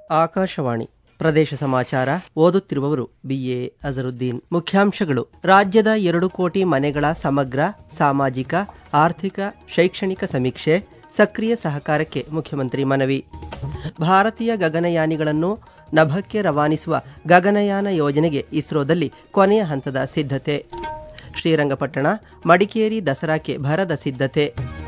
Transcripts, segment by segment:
ಆಕಾಶವಾಣಿ ಪ್ರದೇಶ ಸಮಾಚಾರ ಓದುತ್ತಿರುವವರು ಬಿಎ ಅಜರುದ್ದೀನ್ ಮುಖ್ಯಾಂಶಗಳು ರಾಜ್ಯದ ಎರಡು ಕೋಟಿ ಮನೆಗಳ ಸಮಗ್ರ ಸಾಮಾಜಿಕ ಆರ್ಥಿಕ ಶೈಕ್ಷಣಿಕ ಸಮೀಕ್ಷೆ ಸಕ್ರಿಯ ಸಹಕಾರಕ್ಕೆ ಮುಖ್ಯಮಂತ್ರಿ ಮನವಿ ಭಾರತೀಯ ಗಗನಯಾನಿಗಳನ್ನು ನಭಕ್ಕೆ ರವಾನಿಸುವ ಗಗನಯಾನ ಯೋಜನೆಗೆ ಇಸ್ರೋದಲ್ಲಿ ಕೊನೆಯ ಹಂತದ ಸಿದ್ಧತೆ ಶ್ರೀರಂಗಪಟ್ಟಣ ಮಡಿಕೇರಿ ದಸರಾಕ್ಕೆ ಭರದ ಸಿದ್ಧತೆ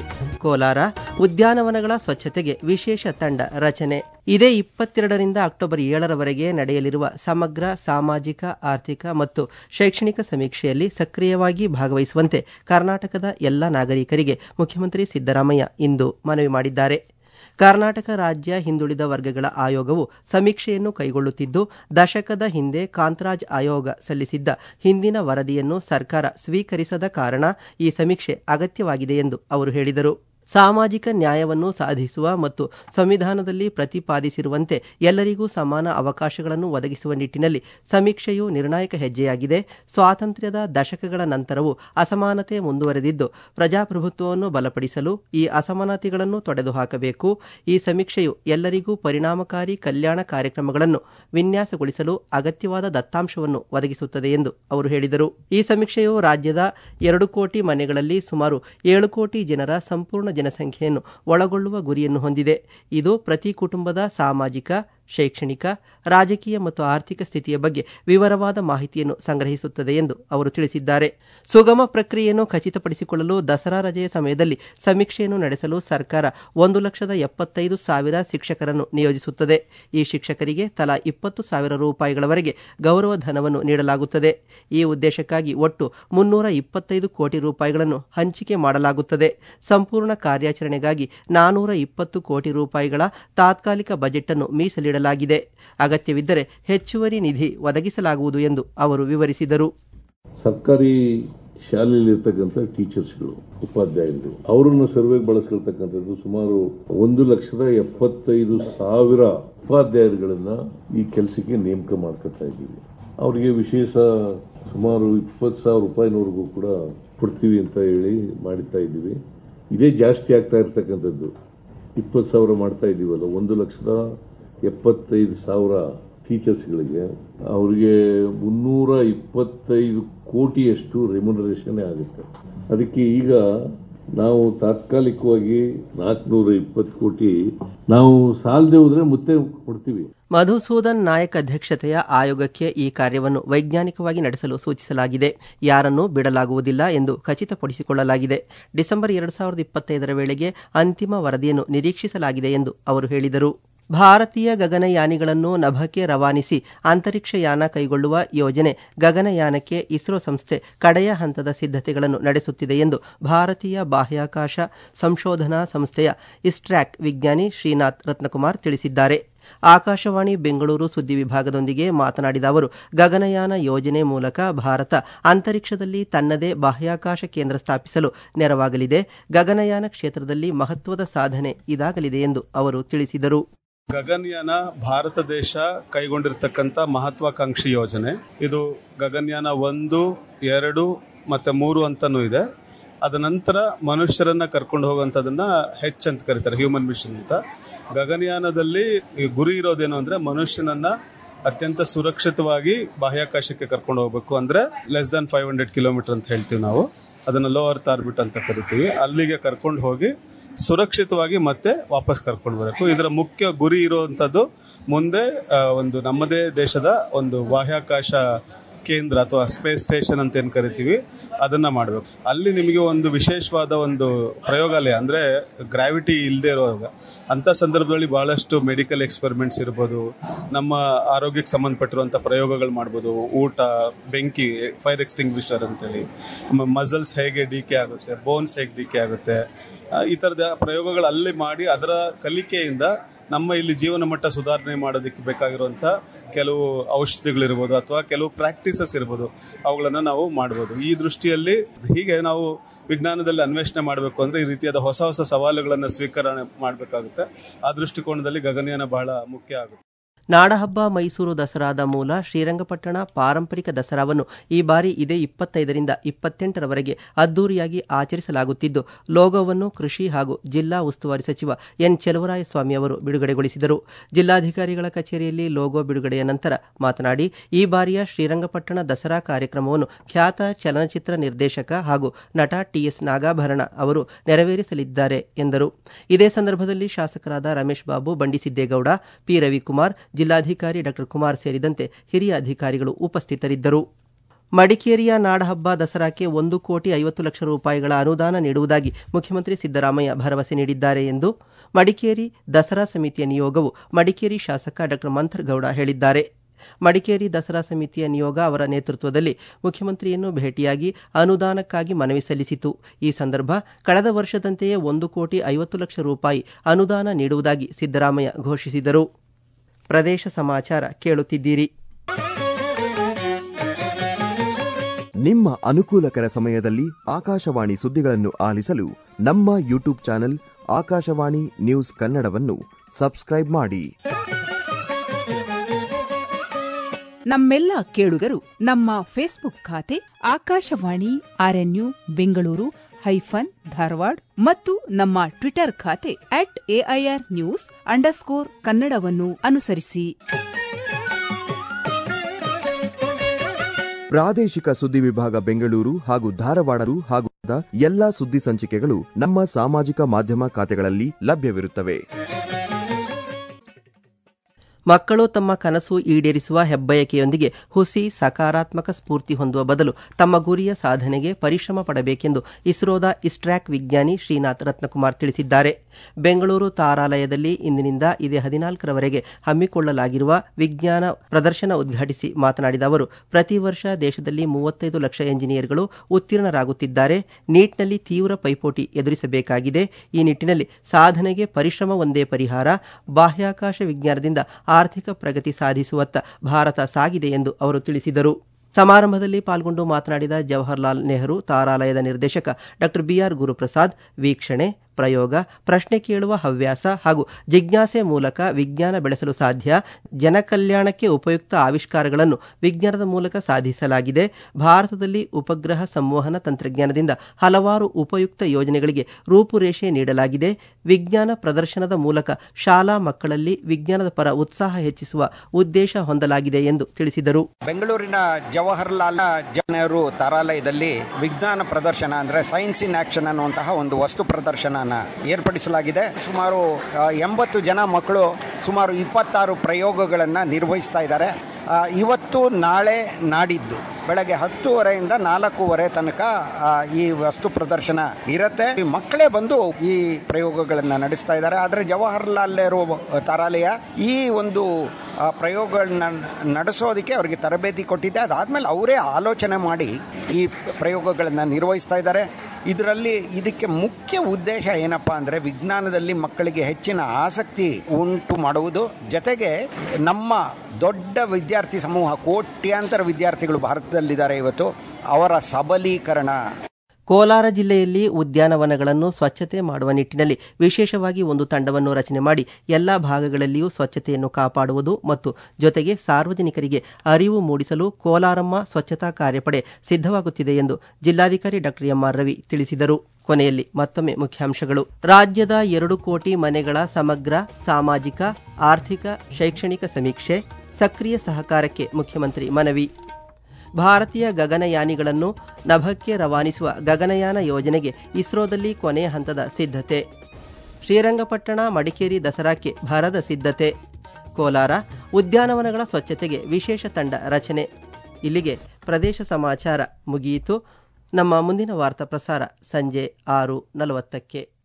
ಕೋಲಾರ ಉದ್ಯಾನವನಗಳ ಸ್ವಚ್ಛತೆಗೆ ವಿಶೇಷ ತಂಡ ರಚನೆ ಇದೇ ಇಪ್ಪತ್ತೆರಡರಿಂದ ಅಕ್ಟೋಬರ್ ಏಳರವರೆಗೆ ನಡೆಯಲಿರುವ ಸಮಗ್ರ ಸಾಮಾಜಿಕ ಆರ್ಥಿಕ ಮತ್ತು ಶೈಕ್ಷಣಿಕ ಸಮೀಕ್ಷೆಯಲ್ಲಿ ಸಕ್ರಿಯವಾಗಿ ಭಾಗವಹಿಸುವಂತೆ ಕರ್ನಾಟಕದ ಎಲ್ಲ ನಾಗರಿಕರಿಗೆ ಮುಖ್ಯಮಂತ್ರಿ ಸಿದ್ದರಾಮಯ್ಯ ಇಂದು ಮನವಿ ಮಾಡಿದ್ದಾರೆ ಕರ್ನಾಟಕ ರಾಜ್ಯ ಹಿಂದುಳಿದ ವರ್ಗಗಳ ಆಯೋಗವು ಸಮೀಕ್ಷೆಯನ್ನು ಕೈಗೊಳ್ಳುತ್ತಿದ್ದು ದಶಕದ ಹಿಂದೆ ಕಾಂತರಾಜ್ ಆಯೋಗ ಸಲ್ಲಿಸಿದ್ದ ಹಿಂದಿನ ವರದಿಯನ್ನು ಸರ್ಕಾರ ಸ್ವೀಕರಿಸದ ಕಾರಣ ಈ ಸಮೀಕ್ಷೆ ಅಗತ್ಯವಾಗಿದೆ ಎಂದು ಅವರು ಹೇಳಿದರು ಸಾಮಾಜಿಕ ನ್ಯಾಯವನ್ನು ಸಾಧಿಸುವ ಮತ್ತು ಸಂವಿಧಾನದಲ್ಲಿ ಪ್ರತಿಪಾದಿಸಿರುವಂತೆ ಎಲ್ಲರಿಗೂ ಸಮಾನ ಅವಕಾಶಗಳನ್ನು ಒದಗಿಸುವ ನಿಟ್ಟಿನಲ್ಲಿ ಸಮೀಕ್ಷೆಯು ನಿರ್ಣಾಯಕ ಹೆಜ್ಜೆಯಾಗಿದೆ ಸ್ವಾತಂತ್ರ್ಯದ ದಶಕಗಳ ನಂತರವೂ ಅಸಮಾನತೆ ಮುಂದುವರೆದಿದ್ದು ಪ್ರಜಾಪ್ರಭುತ್ವವನ್ನು ಬಲಪಡಿಸಲು ಈ ಅಸಮಾನತೆಗಳನ್ನು ತೊಡೆದುಹಾಕಬೇಕು ಈ ಸಮೀಕ್ಷೆಯು ಎಲ್ಲರಿಗೂ ಪರಿಣಾಮಕಾರಿ ಕಲ್ಯಾಣ ಕಾರ್ಯಕ್ರಮಗಳನ್ನು ವಿನ್ಯಾಸಗೊಳಿಸಲು ಅಗತ್ಯವಾದ ದತ್ತಾಂಶವನ್ನು ಒದಗಿಸುತ್ತದೆ ಎಂದು ಅವರು ಹೇಳಿದರು ಈ ಸಮೀಕ್ಷೆಯು ರಾಜ್ಯದ ಎರಡು ಕೋಟಿ ಮನೆಗಳಲ್ಲಿ ಸುಮಾರು ಏಳು ಕೋಟಿ ಜನರ ಸಂಪೂರ್ಣ ಜನಸಂಖ್ಯೆಯನ್ನು ಒಳಗೊಳ್ಳುವ ಗುರಿಯನ್ನು ಹೊಂದಿದೆ ಇದು ಪ್ರತಿ ಕುಟುಂಬದ ಸಾಮಾಜಿಕ ಶೈಕ್ಷಣಿಕ ರಾಜಕೀಯ ಮತ್ತು ಆರ್ಥಿಕ ಸ್ಥಿತಿಯ ಬಗ್ಗೆ ವಿವರವಾದ ಮಾಹಿತಿಯನ್ನು ಸಂಗ್ರಹಿಸುತ್ತದೆ ಎಂದು ಅವರು ತಿಳಿಸಿದ್ದಾರೆ ಸುಗಮ ಪ್ರಕ್ರಿಯೆಯನ್ನು ಖಚಿತಪಡಿಸಿಕೊಳ್ಳಲು ದಸರಾ ರಜೆಯ ಸಮಯದಲ್ಲಿ ಸಮೀಕ್ಷೆಯನ್ನು ನಡೆಸಲು ಸರ್ಕಾರ ಒಂದು ಲಕ್ಷದ ಎಪ್ಪತ್ತೈದು ಸಾವಿರ ಶಿಕ್ಷಕರನ್ನು ನಿಯೋಜಿಸುತ್ತದೆ ಈ ಶಿಕ್ಷಕರಿಗೆ ತಲಾ ಇಪ್ಪತ್ತು ಸಾವಿರ ರೂಪಾಯಿಗಳವರೆಗೆ ಗೌರವ ಧನವನ್ನು ನೀಡಲಾಗುತ್ತದೆ ಈ ಉದ್ದೇಶಕ್ಕಾಗಿ ಒಟ್ಟು ಮುನ್ನೂರ ಇಪ್ಪತ್ತೈದು ಕೋಟಿ ರೂಪಾಯಿಗಳನ್ನು ಹಂಚಿಕೆ ಮಾಡಲಾಗುತ್ತದೆ ಸಂಪೂರ್ಣ ಕಾರ್ಯಾಚರಣೆಗಾಗಿ ನಾನೂರ ಇಪ್ಪತ್ತು ಕೋಟಿ ರೂಪಾಯಿಗಳ ತಾತ್ಕಾಲಿಕ ಬಜೆಟ್ ಅನ್ನು ಮೀಸಲಿಡಲಾಗಿದೆ ಅಗತ್ಯವಿದ್ದರೆ ಹೆಚ್ಚುವರಿ ನಿಧಿ ಒದಗಿಸಲಾಗುವುದು ಎಂದು ಅವರು ವಿವರಿಸಿದರು ಸರ್ಕಾರಿ ಶಾಲೆಯಲ್ಲಿ ಇರ್ತಕ್ಕಂಥ ಟೀಚರ್ಸ್ಗಳು ಉಪಾಧ್ಯಾಯರು ಅವರನ್ನು ಸರ್ವೆಗೆ ಬಳಸ್ಕೊಳ್ತಕ್ಕಂಥದ್ದು ಸುಮಾರು ಒಂದು ಲಕ್ಷದ ಎಪ್ಪತ್ತೈದು ಸಾವಿರ ಉಪಾಧ್ಯಾಯರುಗಳನ್ನ ಈ ಕೆಲಸಕ್ಕೆ ನೇಮಕ ಮಾಡ್ಕೊತಾ ಇದ್ದೀವಿ ಅವರಿಗೆ ವಿಶೇಷ ಸುಮಾರು ಇಪ್ಪತ್ತು ಸಾವಿರ ರೂಪಾಯಿನವರೆಗೂ ಕೂಡ ಕೊಡ್ತೀವಿ ಅಂತ ಹೇಳಿ ಮಾಡುತ್ತಾ ಇದ್ದೀವಿ ಇದೇ ಜಾಸ್ತಿ ಆಗ್ತಾ ಇರ್ತಕ್ಕಂಥದ್ದು ಇಪ್ಪತ್ತು ಸಾವಿರ ಮಾಡ್ತಾ ಇದ್ದೀವಲ್ಲ ಒಂದು ಲಕ್ಷದ ಎಪ್ಪತ್ತೈದು ಸಾವಿರ ಟೀಚರ್ಸ್ಗಳಿಗೆ ಅವರಿಗೆ ಮುನ್ನೂರ ಇಪ್ಪತ್ತೈದು ಕೋಟಿಯಷ್ಟು ರೆಮ್ಯುನರೇಷನ್ ಆಗುತ್ತೆ ಅದಕ್ಕೆ ಈಗ ನಾವು ತಾತ್ಕಾಲಿಕವಾಗಿ ನಾಲ್ಕುನೂರ ಇಪ್ಪತ್ತು ಕೋಟಿ ನಾವು ಸಾಲದೆ ಹೋದ್ರೆ ಮತ್ತೆ ಕೊಡ್ತೀವಿ ಮಧುಸೂದನ್ ನಾಯಕ್ ಅಧ್ಯಕ್ಷತೆಯ ಆಯೋಗಕ್ಕೆ ಈ ಕಾರ್ಯವನ್ನು ವೈಜ್ಞಾನಿಕವಾಗಿ ನಡೆಸಲು ಸೂಚಿಸಲಾಗಿದೆ ಯಾರನ್ನೂ ಬಿಡಲಾಗುವುದಿಲ್ಲ ಎಂದು ಖಚಿತಪಡಿಸಿಕೊಳ್ಳಲಾಗಿದೆ ಡಿಸೆಂಬರ್ ಎರಡು ಸಾವಿರದ ಇಪ್ಪತ್ತೈದರ ವೇಳೆಗೆ ಅಂತಿಮ ವರದಿಯನ್ನು ನಿರೀಕ್ಷಿಸಲಾಗಿದೆ ಎಂದು ಅವರು ಹೇಳಿದರು ಭಾರತೀಯ ಗಗನಯಾನಿಗಳನ್ನು ನಭಕ್ಕೆ ರವಾನಿಸಿ ಅಂತರಿಕ್ಷಯಾನ ಕೈಗೊಳ್ಳುವ ಯೋಜನೆ ಗಗನಯಾನಕ್ಕೆ ಇಸ್ರೋ ಸಂಸ್ಥೆ ಕಡೆಯ ಹಂತದ ಸಿದ್ಧತೆಗಳನ್ನು ನಡೆಸುತ್ತಿದೆ ಎಂದು ಭಾರತೀಯ ಬಾಹ್ಯಾಕಾಶ ಸಂಶೋಧನಾ ಸಂಸ್ಥೆಯ ಇಸ್ಟ್ರ್ಯಾಕ್ ವಿಜ್ಞಾನಿ ಶ್ರೀನಾಥ್ ರತ್ನಕುಮಾರ್ ತಿಳಿಸಿದ್ದಾರೆ ಆಕಾಶವಾಣಿ ಬೆಂಗಳೂರು ಸುದ್ದಿ ವಿಭಾಗದೊಂದಿಗೆ ಮಾತನಾಡಿದ ಅವರು ಗಗನಯಾನ ಯೋಜನೆ ಮೂಲಕ ಭಾರತ ಅಂತರಿಕ್ಷದಲ್ಲಿ ತನ್ನದೇ ಬಾಹ್ಯಾಕಾಶ ಕೇಂದ್ರ ಸ್ಥಾಪಿಸಲು ನೆರವಾಗಲಿದೆ ಗಗನಯಾನ ಕ್ಷೇತ್ರದಲ್ಲಿ ಮಹತ್ವದ ಸಾಧನೆ ಇದಾಗಲಿದೆ ಎಂದು ಅವರು ತಿಳಿಸಿದರು ಗಗನಯಾನ ಭಾರತ ದೇಶ ಕೈಗೊಂಡಿರ್ತಕ್ಕಂಥ ಮಹತ್ವಾಕಾಂಕ್ಷಿ ಯೋಜನೆ ಇದು ಗಗನಯಾನ ಒಂದು ಎರಡು ಮತ್ತೆ ಮೂರು ಅಂತಾನೂ ಇದೆ ಅದ ನಂತರ ಮನುಷ್ಯರನ್ನ ಕರ್ಕೊಂಡು ಹೋಗುವಂಥದ್ದನ್ನ ಹೆಚ್ ಅಂತ ಕರೀತಾರೆ ಹ್ಯೂಮನ್ ಮಿಷನ್ ಅಂತ ಗಗನಯಾನದಲ್ಲಿ ಗುರಿ ಇರೋದೇನು ಅಂದ್ರೆ ಮನುಷ್ಯನನ್ನ ಅತ್ಯಂತ ಸುರಕ್ಷಿತವಾಗಿ ಬಾಹ್ಯಾಕಾಶಕ್ಕೆ ಕರ್ಕೊಂಡು ಹೋಗ್ಬೇಕು ಅಂದ್ರೆ less than five hundred kilometre ಅಂತ ಹೇಳ್ತೀವಿ ನಾವು ಅದನ್ನ ಲೋ ಅರ್ತ್ ಆರ್ಬಿಟ್ ಅಂತ ಕರಿತೀವಿ ಅಲ್ಲಿಗೆ ಕರ್ಕೊಂಡು ಹೋಗಿ ಸುರಕ್ಷಿತವಾಗಿ ಮತ್ತೆ ವಾಪಸ್ ಕರ್ಕೊಂಡು ಬರಬೇಕು ಇದರ ಮುಖ್ಯ ಗುರಿ ಇರುವಂತದ್ದು ಮುಂದೆ ಒಂದು ನಮ್ಮದೇ ದೇಶದ ಒಂದು ಬಾಹ್ಯಾಕಾಶ ಕೇಂದ್ರ ಅಥವಾ ಸ್ಪೇಸ್ ಸ್ಟೇಷನ್ ಅಂತ ಏನ್ ಕರಿತೀವಿ ಅದನ್ನ ಮಾಡಬೇಕು ಅಲ್ಲಿ ನಿಮಗೆ ಒಂದು ವಿಶೇಷವಾದ ಒಂದು ಪ್ರಯೋಗಾಲಯ ಅಂದ್ರೆ ಗ್ರಾವಿಟಿ ಇಲ್ಲದೆ ಇರುವಾಗ ಅಂತ ಸಂದರ್ಭದಲ್ಲಿ ಬಹಳಷ್ಟು ಮೆಡಿಕಲ್ ಎಕ್ಸ್ಪೆರಿಮೆಂಟ್ಸ್ ಇರ್ಬೋದು ನಮ್ಮ ಆರೋಗ್ಯಕ್ಕೆ ಸಂಬಂಧಪಟ್ಟಿರುವಂತ ಪ್ರಯೋಗಗಳು ಮಾಡ್ಬೋದು ಊಟ ಬೆಂಕಿ ಫೈರ್ ಎಕ್ಸ್ಟಿಂಗ್ವಿಷರ್ ಅಂತೇಳಿ ಮಸಲ್ಸ್ ಹೇಗೆ ಡಿಕೆ ಆಗುತ್ತೆ ಬೋನ್ಸ್ ಹೇಗೆ ಡಿಕೆ ಆಗುತ್ತೆ ಈ ತರದ ಪ್ರಯೋಗಗಳು ಅಲ್ಲಿ ಮಾಡಿ ಅದರ ಕಲಿಕೆಯಿಂದ ನಮ್ಮ ಇಲ್ಲಿ ಜೀವನ ಮಟ್ಟ ಸುಧಾರಣೆ ಮಾಡೋದಕ್ಕೆ ಬೇಕಾಗಿರುವಂತ ಕೆಲವು ಔಷಧಿಗಳಿರ್ಬೋದು ಅಥವಾ ಕೆಲವು ಪ್ರಾಕ್ಟೀಸಸ್ ಇರ್ಬೋದು ಅವುಗಳನ್ನ ನಾವು ಮಾಡ್ಬೋದು ಈ ದೃಷ್ಟಿಯಲ್ಲಿ ಹೀಗೆ ನಾವು ವಿಜ್ಞಾನದಲ್ಲಿ ಅನ್ವೇಷಣೆ ಮಾಡಬೇಕು ಅಂದ್ರೆ ಈ ರೀತಿಯಾದ ಹೊಸ ಹೊಸ ಸವಾಲುಗಳನ್ನು ಸ್ವೀಕಾರ ಮಾಡಬೇಕಾಗುತ್ತೆ ಆ ದೃಷ್ಟಿಕೋನದಲ್ಲಿ ಗಗನಯಾನ ಬಹಳ ಮುಖ್ಯ ಆಗುತ್ತೆ ನಾಡಹಬ್ಬ ಮೈಸೂರು ದಸರಾದ ಮೂಲ ಶ್ರೀರಂಗಪಟ್ಟಣ ಪಾರಂಪರಿಕ ದಸರಾವನ್ನು ಈ ಬಾರಿ ಇದೇ ಇಪ್ಪತ್ತೈದರಿಂದ ಇಪ್ಪತ್ತೆಂಟರವರೆಗೆ ಅದ್ದೂರಿಯಾಗಿ ಆಚರಿಸಲಾಗುತ್ತಿದ್ದು ಲೋಗೋವನ್ನು ಕೃಷಿ ಹಾಗೂ ಜಿಲ್ಲಾ ಉಸ್ತುವಾರಿ ಸಚಿವ ಎನ್ ಚೆಲುವರಾಯಸ್ವಾಮಿ ಅವರು ಬಿಡುಗಡೆಗೊಳಿಸಿದರು ಜಿಲ್ಲಾಧಿಕಾರಿಗಳ ಕಚೇರಿಯಲ್ಲಿ ಲೋಗೋ ಬಿಡುಗಡೆಯ ನಂತರ ಮಾತನಾಡಿ ಈ ಬಾರಿಯ ಶ್ರೀರಂಗಪಟ್ಟಣ ದಸರಾ ಕಾರ್ಯಕ್ರಮವನ್ನು ಖ್ಯಾತ ಚಲನಚಿತ್ರ ನಿರ್ದೇಶಕ ಹಾಗೂ ನಟ ಟಿಎಸ್ ನಾಗಾಭರಣ ಅವರು ನೆರವೇರಿಸಲಿದ್ದಾರೆ ಎಂದರು ಇದೇ ಸಂದರ್ಭದಲ್ಲಿ ಶಾಸಕರಾದ ರಮೇಶ್ ಬಾಬು ಬಂಡಿಸಿದ್ದೇಗೌಡ ಪಿ ರವಿಕುಮಾರ್ ಜಿಲ್ಲಾಧಿಕಾರಿ ಡಾಕ್ಟರ್ ಕುಮಾರ್ ಸೇರಿದಂತೆ ಹಿರಿಯ ಅಧಿಕಾರಿಗಳು ಉಪಸ್ಥಿತರಿದ್ದರು ಮಡಿಕೇರಿಯ ನಾಡಹಬ್ಬ ದಸರಾಕ್ಕೆ ಒಂದು ಕೋಟಿ ಐವತ್ತು ಲಕ್ಷ ರೂಪಾಯಿಗಳ ಅನುದಾನ ನೀಡುವುದಾಗಿ ಮುಖ್ಯಮಂತ್ರಿ ಸಿದ್ದರಾಮಯ್ಯ ಭರವಸೆ ನೀಡಿದ್ದಾರೆ ಎಂದು ಮಡಿಕೇರಿ ದಸರಾ ಸಮಿತಿಯ ನಿಯೋಗವು ಮಡಿಕೇರಿ ಶಾಸಕ ಡಾಕ್ಟರ್ ಮಂಥರ್ಗೌಡ ಹೇಳಿದ್ದಾರೆ ಮಡಿಕೇರಿ ದಸರಾ ಸಮಿತಿಯ ನಿಯೋಗ ಅವರ ನೇತೃತ್ವದಲ್ಲಿ ಮುಖ್ಯಮಂತ್ರಿಯನ್ನು ಭೇಟಿಯಾಗಿ ಅನುದಾನಕ್ಕಾಗಿ ಮನವಿ ಸಲ್ಲಿಸಿತು ಈ ಸಂದರ್ಭ ಕಳೆದ ವರ್ಷದಂತೆಯೇ ಒಂದು ಕೋಟಿ ಐವತ್ತು ಲಕ್ಷ ರೂಪಾಯಿ ಅನುದಾನ ನೀಡುವುದಾಗಿ ಸಿದ್ದರಾಮಯ್ಯ ಘೋಷಿಸಿದರು ಪ್ರದೇಶ ಸಮಾಚಾರ ಕೇಳುತ್ತಿದ್ದೀರಿ ನಿಮ್ಮ ಅನುಕೂಲಕರ ಸಮಯದಲ್ಲಿ ಆಕಾಶವಾಣಿ ಸುದ್ದಿಗಳನ್ನು ಆಲಿಸಲು ನಮ್ಮ ಯೂಟ್ಯೂಬ್ ಚಾನೆಲ್ ಆಕಾಶವಾಣಿ ನ್ಯೂಸ್ ಕನ್ನಡವನ್ನು ಸಬ್ಸ್ಕ್ರೈಬ್ ಮಾಡಿ ನಮ್ಮೆಲ್ಲ ಕೇಳುಗರು ನಮ್ಮ ಫೇಸ್ಬುಕ್ ಖಾತೆ ಆಕಾಶವಾಣಿ ಆರ್ಎನ್ಯು ಬೆಂಗಳೂರು ಹೈಫನ್ ಧಾರವಾಡ ಮತ್ತು ನಮ್ಮ ಟ್ವಿಟರ್ ಖಾತೆ ಅಟ್ ಎಐಆರ್ ನ್ಯೂಸ್ ಅಂಡರ್ಸ್ಕೋರ್ ಕನ್ನಡವನ್ನು ಅನುಸರಿಸಿ ಪ್ರಾದೇಶಿಕ ಸುದ್ದಿ ವಿಭಾಗ ಬೆಂಗಳೂರು ಹಾಗೂ ಧಾರವಾಡರು ಹಾಗೂ ಎಲ್ಲಾ ಸುದ್ದಿ ಸಂಚಿಕೆಗಳು ನಮ್ಮ ಸಾಮಾಜಿಕ ಮಾಧ್ಯಮ ಖಾತೆಗಳಲ್ಲಿ ಲಭ್ಯವಿರುತ್ತವೆ ಮಕ್ಕಳು ತಮ್ಮ ಕನಸು ಈಡೇರಿಸುವ ಹೆಬ್ಬಯಕೆಯೊಂದಿಗೆ ಹುಸಿ ಸಕಾರಾತ್ಮಕ ಸ್ಫೂರ್ತಿ ಹೊಂದುವ ಬದಲು ತಮ್ಮ ಗುರಿಯ ಸಾಧನೆಗೆ ಪರಿಶ್ರಮ ಪಡಬೇಕೆಂದು ಇಸ್ರೋದ ಇಸ್ಟ್ರ್ಯಾಕ್ ವಿಜ್ಞಾನಿ ಶ್ರೀನಾಥ್ ರತ್ನಕುಮಾರ್ ತಿಳಿಸಿದ್ದಾರೆ ಬೆಂಗಳೂರು ತಾರಾಲಯದಲ್ಲಿ ಇಂದಿನಿಂದ ಇದೇ ಹದಿನಾಲ್ಕರವರೆಗೆ ಹಮ್ಮಿಕೊಳ್ಳಲಾಗಿರುವ ವಿಜ್ಞಾನ ಪ್ರದರ್ಶನ ಉದ್ಘಾಟಿಸಿ ಮಾತನಾಡಿದ ಅವರು ಪ್ರತಿ ವರ್ಷ ದೇಶದಲ್ಲಿ ಮೂವತ್ತೈದು ಲಕ್ಷ ಎಂಜಿನಿಯರ್ಗಳು ಉತ್ತೀರ್ಣರಾಗುತ್ತಿದ್ದಾರೆ ನೀಟ್ನಲ್ಲಿ ತೀವ್ರ ಪೈಪೋಟಿ ಎದುರಿಸಬೇಕಾಗಿದೆ ಈ ನಿಟ್ಟಿನಲ್ಲಿ ಸಾಧನೆಗೆ ಪರಿಶ್ರಮ ಒಂದೇ ಪರಿಹಾರ ಬಾಹ್ಯಾಕಾಶ ವಿಜ್ಞಾನದಿಂದ ಆರ್ಥಿಕ ಪ್ರಗತಿ ಸಾಧಿಸುವತ್ತ ಭಾರತ ಸಾಗಿದೆ ಎಂದು ಅವರು ತಿಳಿಸಿದರು ಸಮಾರಂಭದಲ್ಲಿ ಪಾಲ್ಗೊಂಡು ಮಾತನಾಡಿದ ಜವಾಹರ್ಲಾಲ್ ನೆಹರು ತಾರಾಲಯದ ನಿರ್ದೇಶಕ ಡಾಕ್ಟರ್ ಬಿಆರ್ ಗುರುಪ್ರಸಾದ್ ವೀಕ್ಷಣೆ ಪ್ರಯೋಗ ಪ್ರಶ್ನೆ ಕೇಳುವ ಹವ್ಯಾಸ ಹಾಗೂ ಜಿಜ್ಞಾಸೆ ಮೂಲಕ ವಿಜ್ಞಾನ ಬೆಳೆಸಲು ಸಾಧ್ಯ ಜನಕಲ್ಯಾಣಕ್ಕೆ ಉಪಯುಕ್ತ ಆವಿಷ್ಕಾರಗಳನ್ನು ವಿಜ್ಞಾನದ ಮೂಲಕ ಸಾಧಿಸಲಾಗಿದೆ ಭಾರತದಲ್ಲಿ ಉಪಗ್ರಹ ಸಂವಹನ ತಂತ್ರಜ್ಞಾನದಿಂದ ಹಲವಾರು ಉಪಯುಕ್ತ ಯೋಜನೆಗಳಿಗೆ ರೂಪುರೇಷೆ ನೀಡಲಾಗಿದೆ ವಿಜ್ಞಾನ ಪ್ರದರ್ಶನದ ಮೂಲಕ ಶಾಲಾ ಮಕ್ಕಳಲ್ಲಿ ವಿಜ್ಞಾನದ ಪರ ಉತ್ಸಾಹ ಹೆಚ್ಚಿಸುವ ಉದ್ದೇಶ ಹೊಂದಲಾಗಿದೆ ಎಂದು ತಿಳಿಸಿದರು ಬೆಂಗಳೂರಿನ ಜವಾಹರ್ಲಾಲ್ ನೆಹರು ತಾರಾಲಯದಲ್ಲಿ ವಿಜ್ಞಾನ ಪ್ರದರ್ಶನ ಅಂದ್ರೆ ಸೈನ್ಸ್ ಇನ್ ಆಕ್ಷನ್ ಅನ್ನುವಂತಹ ಒಂದು ವಸ್ತು ಪ್ರದರ್ಶನ ಏರ್ಪಡಿಸಲಾಗಿದೆ ಸುಮಾರು ಆ, ಎಂಬತ್ತು ಜನ ಮಕ್ಕಳು ಸುಮಾರು ಇಪ್ಪತ್ತಾರು ಪ್ರಯೋಗಗಳನ್ನು ನಿರ್ವಹಿಸ್ತಾ ಇದ್ದಾರೆ ಆ, ಇವತ್ತು ನಾಳೆ ನಾಡಿದ್ದು ಬೆಳಗ್ಗೆ ಹತ್ತುವರೆಯಿಂದ ನಾಲ್ಕೂವರೆ ತನಕ ಆ, ಈ ವಸ್ತು ಪ್ರದರ್ಶನ ಇರುತ್ತೆ ಈ ಮಕ್ಕಳೇ ಬಂದು ಈ ಪ್ರಯೋಗಗಳನ್ನು ನಡೆಸ್ತಾ ಇದ್ದಾರೆ ಆದರೆ ಜವಾಹರ್ಲಾಲ್ ನೆಹರು ತಾರಾಲಯ ಈ ಒಂದು ಆ, ಪ್ರಯೋಗಗಳನ್ನ ನಡೆಸೋದಕ್ಕೆ ಅವರಿಗೆ ತರಬೇತಿ ಕೊಟ್ಟಿದೆ ಅದಾದಮೇಲೆ ಅವರೇ ಆಲೋಚನೆ ಮಾಡಿ ಈ ಪ್ರಯೋಗಗಳನ್ನು ನಿರ್ವಹಿಸ್ತಾ ಇದ್ದಾರೆ ಇದರಲ್ಲಿ ಇದಕ್ಕೆ ಮುಖ್ಯ ಉದ್ದೇಶ ಏನಪ್ಪಾ ಅಂದರೆ ವಿಜ್ಞಾನದಲ್ಲಿ ಮಕ್ಕಳಿಗೆ ಹೆಚ್ಚಿನ ಆಸಕ್ತಿ ಉಂಟು ಮಾಡುವುದು ಜೊತೆಗೆ ನಮ್ಮ ದೊಡ್ಡ ವಿದ್ಯಾರ್ಥಿ ಸಮೂಹ ಕೋಟ್ಯಾಂತರ ವಿದ್ಯಾರ್ಥಿಗಳು ಭಾರತದಲ್ಲಿದ್ದಾರೆ ಇವತ್ತು ಅವರ ಸಬಲೀಕರಣ ಕೋಲಾರ ಜಿಲ್ಲೆಯಲ್ಲಿ ಉದ್ಯಾನವನಗಳನ್ನು ಸ್ವಚ್ಛತೆ ಮಾಡುವ ನಿಟ್ಟಿನಲ್ಲಿ ವಿಶೇಷವಾಗಿ ಒಂದು ತಂಡವನ್ನು ರಚನೆ ಮಾಡಿ ಎಲ್ಲಾ ಭಾಗಗಳಲ್ಲಿಯೂ ಸ್ವಚ್ಛತೆಯನ್ನು ಕಾಪಾಡುವುದು ಮತ್ತು ಜೊತೆಗೆ ಸಾರ್ವಜನಿಕರಿಗೆ ಅರಿವು ಮೂಡಿಸಲು ಕೋಲಾರಮ್ಮ ಸ್ವಚ್ಛತಾ ಕಾರ್ಯಪಡೆ ಸಿದ್ಧವಾಗುತ್ತಿದೆ ಎಂದು ಜಿಲ್ಲಾಧಿಕಾರಿ ಡಾಕ್ಟರ್ ಎಂಆರ್ ರವಿ ತಿಳಿಸಿದರು ಕೊನೆಯಲ್ಲಿ ಮತ್ತೊಮ್ಮೆ ಮುಖ್ಯಾಂಶಗಳು ರಾಜ್ಯದ ಎರಡು ಕೋಟಿ ಮನೆಗಳ ಸಮಗ್ರ ಸಾಮಾಜಿಕ ಆರ್ಥಿಕ ಶೈಕ್ಷಣಿಕ ಸಮೀಕ್ಷೆ ಸಕ್ರಿಯ ಸಹಕಾರಕ್ಕೆ ಮುಖ್ಯಮಂತ್ರಿ ಮನವಿ ಭಾರತೀಯ ಗಗನಯಾನಿಗಳನ್ನು ನಭಕ್ಕೆ ರವಾನಿಸುವ ಗಗನಯಾನ ಯೋಜನೆಗೆ ಇಸ್ರೋದಲ್ಲಿ ಕೊನೆಯ ಹಂತದ ಸಿದ್ಧತೆ ಶ್ರೀರಂಗಪಟ್ಟಣ ಮಡಿಕೇರಿ ದಸರಾಕ್ಕೆ ಭರದ ಸಿದ್ಧತೆ ಕೋಲಾರ ಉದ್ಯಾನವನಗಳ ಸ್ವಚ್ಛತೆಗೆ ವಿಶೇಷ ತಂಡ ರಚನೆ ಇಲ್ಲಿಗೆ ಪ್ರದೇಶ ಸಮಾಚಾರ ಮುಗಿಯಿತು ನಮ್ಮ ಮುಂದಿನ ವಾರ್ತಾ ಪ್ರಸಾರ ಸಂಜೆ ಆರು ನಲವತ್ತಕ್ಕೆ